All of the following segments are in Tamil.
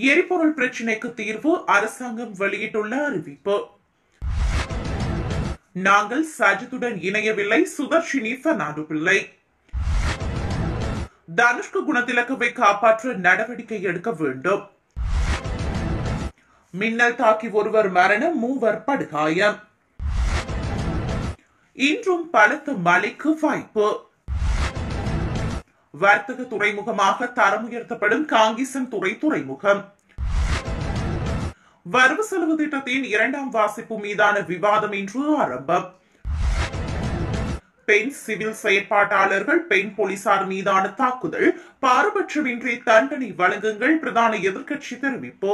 எரிபொருள் பிரச்சினைக்கு தீர்வு அரசாங்கம் வெளியிட்டுள்ள அறிவிப்பு நாங்கள் சஜித்துடன் இணையவில்லை சுதர்ஷினி பெர்னாண்டோ பிள்ளை தனுஷ்கு குணத்திலக்கவை காப்பாற்ற நடவடிக்கை எடுக்க வேண்டும் மின்னல் தாக்கி ஒருவர் மரணம் மூவர் படுகாயம் இன்றும் பலத்த மழைக்கு வாய்ப்பு வர்த்தக துறைமுகமாக தரம் உயர்த்தப்படும் காங்கிசன் துறை துறைமுகம் வரவு செலவு திட்டத்தின் இரண்டாம் வாசிப்பு மீதான விவாதம் இன்று ஆரம்பம் பெண் சிவில் செயற்பாட்டாளர்கள் பெண் போலீசார் மீதான தாக்குதல் பாரபட்சமின்றி தண்டனை வழங்குங்கள் பிரதான எதிர்க்கட்சி தெரிவிப்பு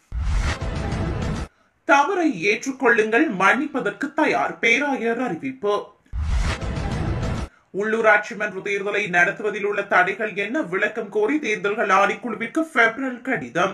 தவறை ஏற்றுக்கொள்ளுங்கள் மன்னிப்பதற்கு தயார் பேராயர் அறிவிப்பு உள்ளூராட்சி மன்ற தேர்தலை நடத்துவதில் உள்ள தடைகள் என்ன விளக்கம் கோரி தேர்தல்கள் ஆணைக்குழுவிற்கு பெப்ரல் கடிதம்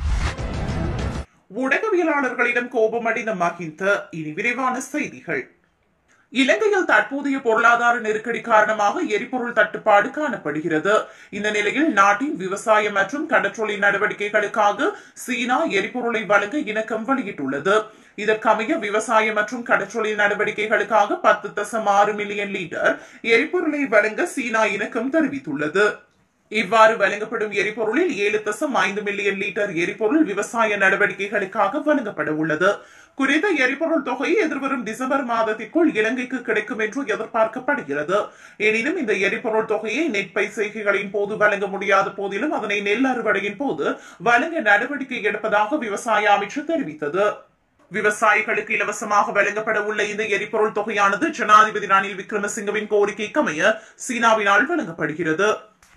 ஊடகவியலாளர்களிடம் கோபமடைந்த மஹிந்த இனி விரைவான செய்திகள் இலங்கையில் தற்போதைய பொருளாதார நெருக்கடி காரணமாக எரிபொருள் தட்டுப்பாடு காணப்படுகிறது இந்த நிலையில் நாட்டின் விவசாய மற்றும் கடற்றொழில் நடவடிக்கைகளுக்காக சீனா எரிபொருளை வழங்க இணக்கம் வெளியிட்டுள்ளது இதற்கமைய விவசாய மற்றும் கடற்றொழில் நடவடிக்கைகளுக்காக பத்து தசம் ஆறு மில்லியன் லிட்டர் எரிபொருளை வழங்க சீனா இணக்கம் தெரிவித்துள்ளது இவ்வாறு வழங்கப்படும் எரிபொருளில் ஏழு தசம் ஐந்து மில்லியன் லிட்டர் எரிபொருள் விவசாய நடவடிக்கைகளுக்காக வழங்கப்பட உள்ளது குறித்த எரிபொருள் தொகை எதிர்வரும் டிசம்பர் மாதத்திற்குள் இலங்கைக்கு கிடைக்கும் என்று எதிர்பார்க்கப்படுகிறது எனினும் இந்த எரிபொருள் தொகையை நெற்பை செய்கைகளின் போது வழங்க முடியாத போதிலும் அதனை நெல் அறுவடையின் போது வழங்க நடவடிக்கை எடுப்பதாக விவசாய அமைச்சர் தெரிவித்தது விவசாயிகளுக்கு இலவசமாக வழங்கப்பட உள்ள இந்த எரிபொருள் தொகையானது ஜனாதிபதி ரணில் விக்ரமசிங்கவின் கோரிக்கைக்கு அமைய சீனாவினால் வழங்கப்படுகிறது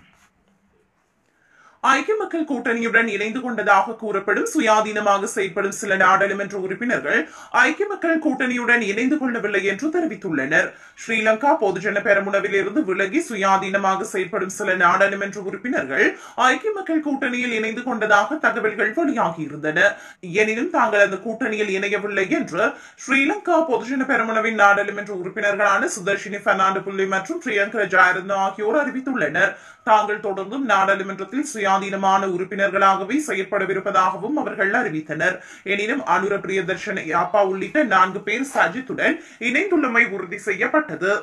ஐக்கிய மக்கள் கூட்டணியுடன் இணைந்து கொண்டதாக கூறப்படும் சுயாதீனமாக செயல்படும் சில நாடாளுமன்ற உறுப்பினர்கள் ஐக்கிய மக்கள் கூட்டணியுடன் இணைந்து கொள்ளவில்லை என்று தெரிவித்துள்ளனர் ஸ்ரீலங்கா பொதுஜன பெரமுனவில் இருந்து விலகி சுயாதீனமாக செயல்படும் சில நாடாளுமன்ற உறுப்பினர்கள் ஐக்கிய மக்கள் கூட்டணியில் இணைந்து கொண்டதாக தகவல்கள் வெளியாகியிருந்தன எனினும் தாங்கள் அந்த கூட்டணியில் இணையவில்லை என்று ஸ்ரீலங்கா பொதுஜன பெரமுனவின் நாடாளுமன்ற உறுப்பினர்களான சுதர்ஷினி பெர்னாண்டு புள்ளி மற்றும் பிரியங்கா ஜாயரத்ன ஆகியோர் அறிவித்துள்ளனர் தாங்கள் தொடர்ந்தும் நாடாளுமன்றத்தில் சுயாதீனமான உறுப்பினர்களாகவே செயற்படவிருப்பதாகவும் அவர்கள் அறிவித்தனர் எனினும் அனுர பிரியதர்ஷன் யாப்பா உள்ளிட்ட நான்கு பேர் சஜித்துடன் இணைந்துள்ளமை உறுதி செய்யப்பட்டது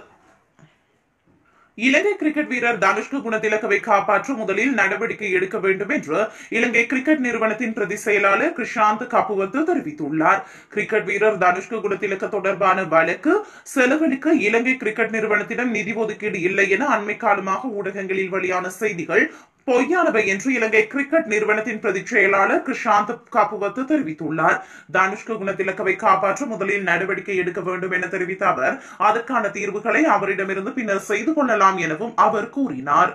இலங்கை கிரிக்கெட் வீரர் தனுஷ்கு குணத்திலக்கவை காப்பாற்ற முதலில் நடவடிக்கை எடுக்க வேண்டும் என்று இலங்கை கிரிக்கெட் நிறுவனத்தின் பிரதி செயலாளர் கிருஷாந்த் கபுவத்து தெரிவித்துள்ளார் கிரிக்கெட் வீரர் தனுஷ்கு குணத்திலக்க தொடர்பான வழக்கு செலவழிக்க இலங்கை கிரிக்கெட் நிறுவனத்திடம் நிதி ஒதுக்கீடு இல்லை என அண்மை காலமாக ஊடகங்களில் வெளியான செய்திகள் பொய்யானவை என்று இலங்கை கிரிக்கெட் நிறுவனத்தின் பிரதி செயலாளர் கிருஷாந்த் காப்புவத்து தெரிவித்துள்ளார் தனுஷ்கு குணத்திலக்கவை காப்பாற்ற முதலில் நடவடிக்கை எடுக்க வேண்டும் என தெரிவித்த அவர் அதற்கான தீர்வுகளை அவரிடமிருந்து பின்னர் செய்து கொள்ளலாம் எனவும் அவர் கூறினார்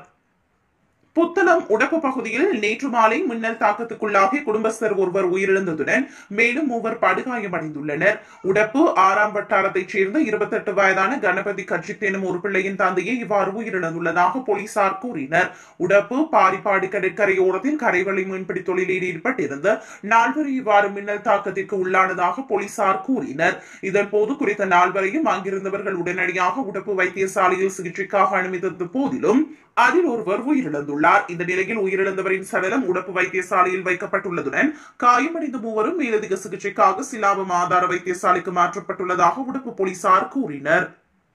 புத்தளம் உடப்பு பகுதியில் நேற்று மாலை மின்னல் தாக்கத்துக்குள்ளாகி குடும்பஸ்தர் ஒருவர் உயிரிழந்ததுடன் மேலும் மூவர் படுகாயமடைந்துள்ளனர் உடப்பு ஆறாம் வட்டாரத்தைச் சேர்ந்த இருபத்தி எட்டு வயதான கணபதி கட்சித் எனும் ஒரு பிள்ளையின் தந்தையை இவ்வாறு உயிரிழந்துள்ளதாக போலீசார் கூறினர் உடப்பு பாரிப்பாடு கடற்கரையோரத்தில் கரைவழி மீன்பிடி தொழிலில் ஈடுபட்டிருந்த நால்வர் இவ்வாறு மின்னல் தாக்கத்திற்கு உள்ளானதாக போலீசார் கூறினர் இதன்போது குறித்த நால்வரையும் அங்கிருந்தவர்கள் உடனடியாக உடப்பு வைத்தியசாலையில் சிகிச்சைக்காக அனுமதித்த போதிலும் அதில் ஒருவர் உயிரிழந்துள்ளார் இந்த நிலையில் உயிரிழந்தவரின் சடலம் உடப்பு வைத்தியசாலையில் வைக்கப்பட்டுள்ளதுடன் காயமடைந்த மூவரும் மேலதிக சிகிச்சைக்காக சிலாபம் ஆதார வைத்தியசாலைக்கு மாற்றப்பட்டுள்ளதாக உடப்பு போலீசார் கூறினர்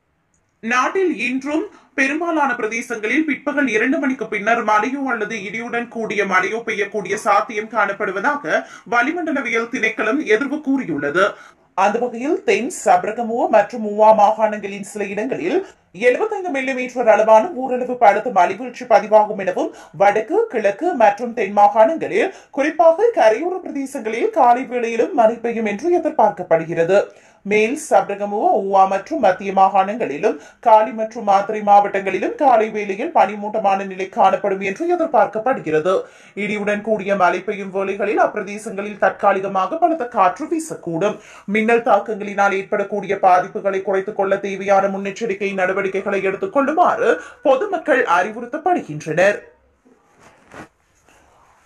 நாட்டில் இன்றும் பெரும்பாலான பிரதேசங்களில் பிற்பகல் இரண்டு மணிக்கு பின்னர் மழையோ அல்லது இடியுடன் கூடிய மழையோ பெய்யக்கூடிய சாத்தியம் காணப்படுவதாக வளிமண்டலவியல் திணைக்களம் எதிர்வு கூறியுள்ளது அந்த வகையில் தென் சப்ரகமுவ மற்றும் மூவா மாகாணங்களின் சில இடங்களில் எழுபத்தைந்து மில்லிமீட்டர் அளவான ஊரளவு படுத்த மழைவீழ்ச்சி பதிவாகும் எனவும் வடக்கு கிழக்கு மற்றும் தென் மாகாணங்களில் குறிப்பாக கரையோர பிரதேசங்களில் காலை வேளையிலும் மழை பெய்யும் என்று எதிர்பார்க்கப்படுகிறது மேல் சப்ரகமுவ ஊவா மற்றும் மத்திய மாகாணங்களிலும் காலி மற்றும் மாத்திரை மாவட்டங்களிலும் காலை வேளையில் பனிமூட்டமான நிலை காணப்படும் என்று எதிர்பார்க்கப்படுகிறது இடியுடன் கூடிய மழை பெய்யும் வேளைகளில் அப்பிரதேசங்களில் தற்காலிகமாக பலத்த காற்று வீசக்கூடும் மின்னல் தாக்கங்களினால் ஏற்படக்கூடிய பாதிப்புகளை குறைத்துக் கொள்ள தேவையான முன்னெச்சரிக்கை நடவடிக்கைகளை எடுத்துக் கொள்ளுமாறு பொதுமக்கள் அறிவுறுத்தப்படுகின்றனர்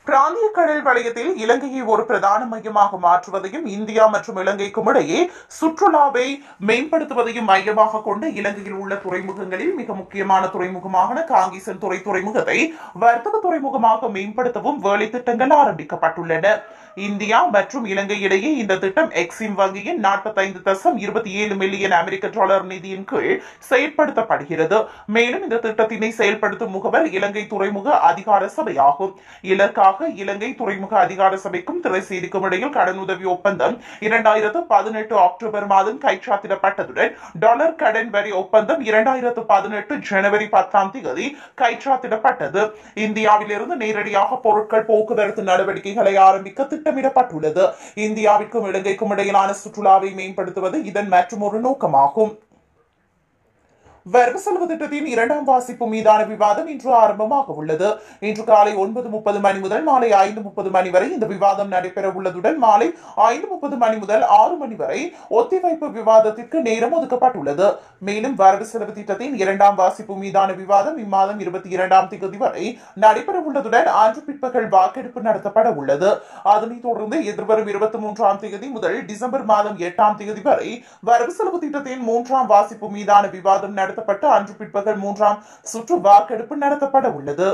பிராந்திய கடல் வலயத்தில் இலங்கையை ஒரு பிரதான மையமாக மாற்றுவதையும் இந்தியா மற்றும் இலங்கைக்கும் இடையே சுற்றுலாவை மேம்படுத்துவதையும் மையமாக கொண்டு இலங்கையில் உள்ள துறைமுகங்களில் மிக முக்கியமான துறைமுகமான காங்கேசன் துறை துறைமுகத்தை வர்த்தக துறைமுகமாக மேம்படுத்தவும் வேலை திட்டங்கள் ஆரம்பிக்கப்பட்டுள்ளன இந்தியா மற்றும் இலங்கை இடையே இந்த திட்டம் எக்ஸிம் வங்கியின் நாற்பத்தைந்து தசம் இருபத்தி ஏழு மில்லியன் அமெரிக்க டாலர் நிதியின் கீழ் செயல்படுத்தப்படுகிறது மேலும் இந்த திட்டத்தினை செயல்படுத்தும் முகவர் இலங்கை துறைமுக அதிகார சபையாகும் இதற்காக இலங்கை துறைமுக அதிகார சபைக்கும் திரைசீரிக்கும் இடையில் கடனுதவி ஒப்பந்தம் இரண்டாயிரத்து பதினெட்டு அக்டோபர் மாதம் கைச்சாத்திடப்பட்டதுடன் டாலர் கடன் வரி ஒப்பந்தம் இரண்டாயிரத்து பதினெட்டு ஜனவரி பத்தாம் தேதி கைச்சாத்திடப்பட்டது இந்தியாவிலிருந்து நேரடியாக பொருட்கள் போக்குவரத்து நடவடிக்கைகளை ஆரம்பிக்க திட்டமிடப்பட்டுள்ளது இந்தியாவிற்கும் இலங்கைக்கும் இடையிலான சுற்றுலாவை மேம்படுத்துவது இதன் மற்றொரு நோக்கமாகும் வரவு செலவு திட்டத்தின் இரண்டாம் வாசிப்பு மீதான விவாதம் இன்று ஆரம்பமாக உள்ளது இன்று காலை ஒன்பது முப்பது மணி முதல் மாலை ஐந்து முப்பது மணி வரை இந்த விவாதம் நடைபெற உள்ளதுடன் மாலை ஐந்து முப்பது மணி முதல் ஆறு மணி வரை ஒத்திவைப்பு விவாதத்திற்கு நேரம் ஒதுக்கப்பட்டுள்ளது மேலும் வரவு செலவு திட்டத்தின் இரண்டாம் வாசிப்பு மீதான விவாதம் இம்மாதம் இருபத்தி இரண்டாம் தேதி வரை நடைபெற உள்ளதுடன் அன்று பிற்பகல் வாக்கெடுப்பு நடத்தப்பட உள்ளது அதனைத் தொடர்ந்து எதிர்வரும் இருபத்தி மூன்றாம் தேதி முதல் டிசம்பர் மாதம் எட்டாம் தேதி வரை வரவு செலவு திட்டத்தின் மூன்றாம் வாசிப்பு மீதான விவாதம் நடத்தப்பட்டு அன்று பிற்பகல் மூன்றாம் சுற்று வாக்கெடுப்பு நடத்தப்பட உள்ளது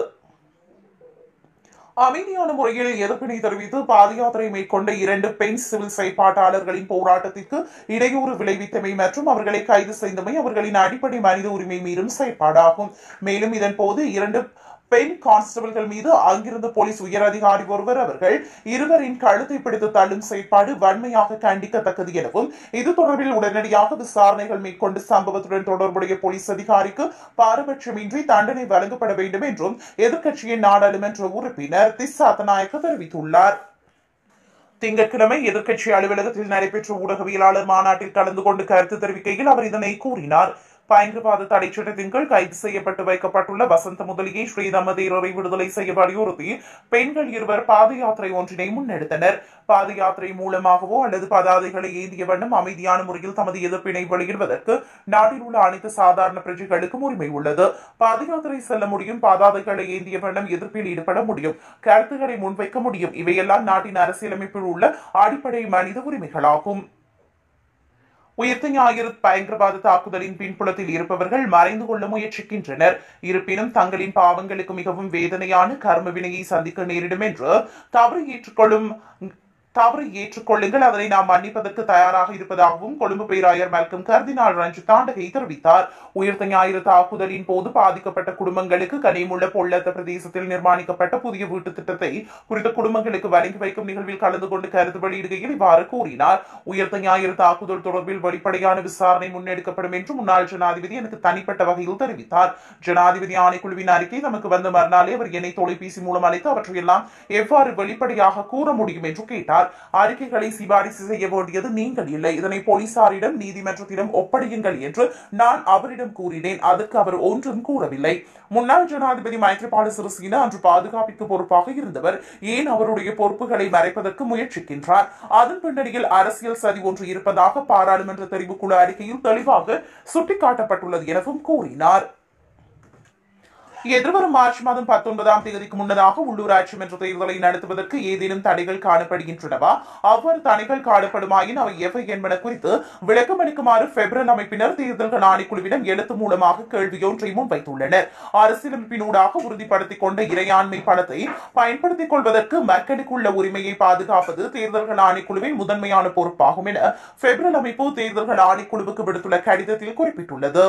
அமைதியான முறையில் எதிர்ப்பினை தெரிவித்து பாத யாத்திரை மேற்கொண்ட இரண்டு பெண் சிவில் செயற்பாட்டாளர்களின் போராட்டத்திற்கு இடையூறு விளைவித்தமை மற்றும் அவர்களை கைது செய்தமை அவர்களின் அடிப்படை மனித உரிமை மீறும் செயற்பாடாகும் மேலும் இதன் போது இரண்டு பெண் கான்ஸ்டபிள்கள் மீது அங்கிருந்த போலீஸ் உயர் அதிகாரி ஒருவர் அவர்கள் இருவரின் கழுத்தை பிடித்து தள்ளும் செயற்பாடு வன்மையாக கண்டிக்கத்தக்கது எனவும் இது தொடர்பில் உடனடியாக விசாரணைகள் மேற்கொண்டு சம்பவத்துடன் தொடர்புடைய போலீஸ் அதிகாரிக்கு பாரபட்சமின்றி தண்டனை வழங்கப்பட வேண்டும் என்றும் எதிர்க்கட்சியின் நாடாளுமன்ற உறுப்பினர் திசாத்தநாயக்க தெரிவித்துள்ளார் திங்கட்கிழமை எதிர்க்கட்சி அலுவலகத்தில் நடைபெற்ற ஊடகவியலாளர் மாநாட்டில் கலந்து கொண்டு கருத்து தெரிவிக்கையில் அவர் இதனை கூறினார் பயங்கரவாத தடை சட்டத்தின் கீழ் கைது செய்யப்பட்டு வைக்கப்பட்டுள்ள வசந்த முதலியை ஸ்ரீதமதேரரை விடுதலை செய்ய வலியுறுத்தி பெண்கள் இருவர் பாத யாத்திரை ஒன்றினை முன்னெடுத்தனர் பாத யாத்திரை மூலமாகவோ அல்லது பதாதைகளை ஏந்திய வண்ணம் அமைதியான முறையில் தமது எதிர்ப்பினை வெளியிடுவதற்கு நாட்டில் உள்ள அனைத்து சாதாரண பிரஜைகளுக்கும் உரிமை உள்ளது பாத யாத்திரை செல்ல முடியும் பதாதைகளை ஏந்திய வண்ணம் எதிர்ப்பில் ஈடுபட முடியும் கருத்துக்களை முன்வைக்க முடியும் இவையெல்லாம் நாட்டின் அரசியலமைப்பில் உள்ள அடிப்படை மனித உரிமைகளாகும் உயிர்த்த ஞாயிறு பயங்கரவாத தாக்குதலின் பின்புலத்தில் இருப்பவர்கள் மறைந்து கொள்ள முயற்சிக்கின்றனர் இருப்பினும் தங்களின் பாவங்களுக்கு மிகவும் வேதனையான கர்ம வினையை சந்திக்க நேரிடும் என்று தவறு ஏற்றுக்கொள்ளும் தவறு ஏற்றுக்கொள்ளுங்கள் அதனை நாம் மன்னிப்பதற்கு தயாராக இருப்பதாகவும் கொழும்பு பேராயர் மல்கம் கர்தினால் ரஞ்சித் தாண்டகை தெரிவித்தார் உயிர்த்த ஞாயிறு தாக்குதலின் போது பாதிக்கப்பட்ட குடும்பங்களுக்கு கனிமுள்ள பொள்ளத்த பிரதேசத்தில் நிர்மாணிக்கப்பட்ட புதிய வீட்டு திட்டத்தை குறித்த குடும்பங்களுக்கு வழங்கி வைக்கும் நிகழ்வில் கலந்து கொண்டு கருத்து வெளியிடுகையில் இவ்வாறு கூறினார் உயிர்த்த ஞாயிறு தாக்குதல் தொடர்பில் வெளிப்படையான விசாரணை முன்னெடுக்கப்படும் என்று முன்னாள் ஜனாதிபதி எனக்கு தனிப்பட்ட வகையில் தெரிவித்தார் ஜனாதிபதி ஆணைக்குழுவின் அறிக்கை தமக்கு வந்த மறுநாளே அவர் என்னை தொலைபேசி மூலம் அழைத்து அவற்றையெல்லாம் எவ்வாறு வெளிப்படையாக கூற முடியும் என்று கேட்டார் அறிக்கைகளை சிபாரிசு செய்ய வேண்டியது நீங்கள் இல்லை இதனை போலீசாரிடம் நீதிமன்றத்திடம் ஒப்படையுங்கள் என்று நான் அவரிடம் கூறினேன் அதற்கு அவர் ஒன்றும் கூறவில்லை முன்னாள் ஜனாதிபதி மைத்ரிபால சிறிசேன அன்று பாதுகாப்பிற்கு பொறுப்பாக இருந்தவர் ஏன் அவருடைய பொறுப்புகளை மறைப்பதற்கு முயற்சிக்கின்றார் அதன் பின்னணியில் அரசியல் சதி ஒன்று இருப்பதாக பாராளுமன்ற தெரிவுக்குழு அறிக்கையில் தெளிவாக சுட்டிக்காட்டப்பட்டுள்ளது எனவும் கூறினார் எதிர்வரும் மார்ச் மாதம் பத்தொன்பதாம் தேதிக்கு முன்னதாக உள்ளூராட்சி மன்ற தேர்தலை நடத்துவதற்கு ஏதேனும் தடைகள் காணப்படுகின்றனவா அவ்வாறு தடைகள் காணப்படுமாயின் அவை எவை என்பன குறித்து விளக்கம் அளிக்குமாறு பெப்ரல் அமைப்பினர் தேர்தல்கள் ஆணைக்குழுவிடம் எழுத்து மூலமாக கேள்வியொன்றை முன்வைத்துள்ளனர் அரசியலமைப்பினூடாக உறுதிப்படுத்திக் கொண்ட இறையாண்மை படத்தை பயன்படுத்திக் கொள்வதற்கு மக்களுக்குள்ள உரிமையை பாதுகாப்பது தேர்தல்கள் ஆணைக்குழுவின் முதன்மையான பொறுப்பாகும் என பெப்ரல் அமைப்பு தேர்தல்கள் ஆணைக்குழுவுக்கு விடுத்துள்ள கடிதத்தில் குறிப்பிட்டுள்ளது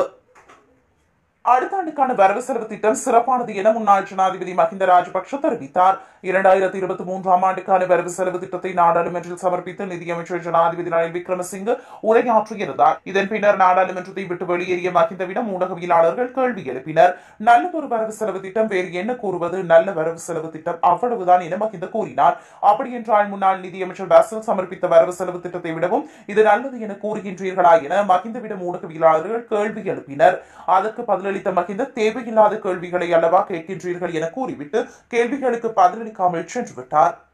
அடுத்த ஆண்டுக்கான வரவு செலவு திட்டம் சிறப்பானது என முன்னாள் ஜனாதிபதி மஹிந்த ராஜபக்ஷ தெரிவித்தார் இரண்டாயிரத்தி இருபத்தி மூன்றாம் ஆண்டுக்கான வரவு செலவு திட்டத்தை நாடாளுமன்றில் சமர்ப்பித்த நிதியமைச்சர் ஜனாதிபதி ரணில் விக்ரமசிங்க உரையாற்றியிருந்தார் இதன் பின்னர் நாடாளுமன்றத்தை விட்டு வெளியேறிய மஹிந்தவிடம் ஊடகவியலாளர்கள் கேள்வி எழுப்பினர் நல்லதொரு வரவு செலவு திட்டம் வேறு என்ன கூறுவது நல்ல வரவு செலவு திட்டம் அவ்வளவுதான் என மஹிந்த கூறினார் அப்படி என்றால் முன்னாள் நிதியமைச்சர் பசில் சமர்ப்பித்த வரவு செலவு திட்டத்தை விடவும் இது நல்லது என கூறுகின்றீர்களா என மஹிந்தவிடம் ஊடகவியலாளர்கள் கேள்வி எழுப்பினர் அதற்கு பதிலளித்த மஹிந்த தேவையில்லாத கேள்விகளை அல்லவா கேட்கின்றீர்கள் என கூறிவிட்டு கேள்விகளுக்கு பதிலளிக்காமல் சென்று விட்டார்